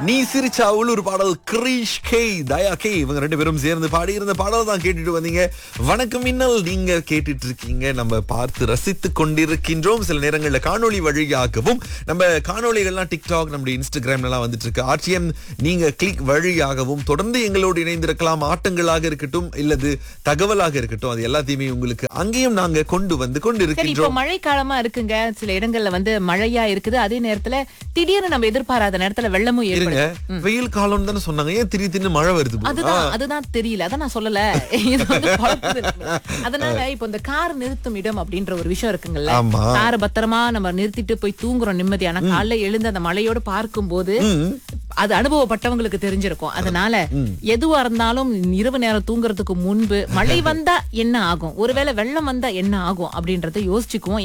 நீ சிரிச்சா உள்ளூர் பாடல் கிரீஷ் கே தயா கே இவங்க ரெண்டு பேரும் சேர்ந்து பாடி இருந்த பாடல் தான் கேட்டுட்டு வந்தீங்க வணக்கம் மின்னல் நீங்க கேட்டுட்டு இருக்கீங்க நம்ம பார்த்து ரசித்து கொண்டிருக்கின்றோம் சில நேரங்கள்ல காணொளி வழியாகவும் நம்ம காணொளிகள்லாம் டிக்டாக் நம்முடைய இன்ஸ்டாகிராம்ல எல்லாம் வந்துட்டு இருக்கு ஆர்டிஎம் நீங்க கிளிக் வழியாகவும் தொடர்ந்து எங்களோடு இணைந்திருக்கலாம் ஆட்டங்களாக இருக்கட்டும் இல்லது தகவலாக இருக்கட்டும் அது எல்லாத்தையுமே உங்களுக்கு அங்கேயும் நாங்க கொண்டு வந்து சரி இப்போ கொண்டிருக்கின்றோம் மழை காலமா இருக்குங்க சில இடங்கள்ல வந்து மழையா இருக்குது அதே நேரத்துல திடீர்னு நம்ம எதிர்பாராத நேரத்துல வெள்ளமும் இருங்க ஏற்படும் வெயில் காலம் தானே சொன்னாங்க ஏன் திடீர் திடீர்னு மழை வருது போல? அதுதான் அதுதான் தெரியல அதான் நான் சொல்லல இது வந்து குழப்பது இருக்கு. அதனால இப்போ இந்த கார் நிறுத்தும் இடம் அப்படின்ற ஒரு விஷயம் இருக்குங்கல்ல ஆமா. காரை பத்திரமா நம்ம நிறுத்திட்டு போய் தூங்குறோம் நிம்மதியான காலைல எழுந்து அந்த மழையோட பார்க்கும்போது அது அனுபவப்பட்டவங்களுக்கு தெரிஞ்சிருக்கும் அதனால எதுவா இருந்தாலும் இரவு நேரம் தூங்குறதுக்கு முன்பு மழை வந்தா என்ன ஆகும் ஒருவேளை வெள்ளம் வந்தா என்ன ஆகும் அப்படின்றத யோசிச்சுக்குவோம்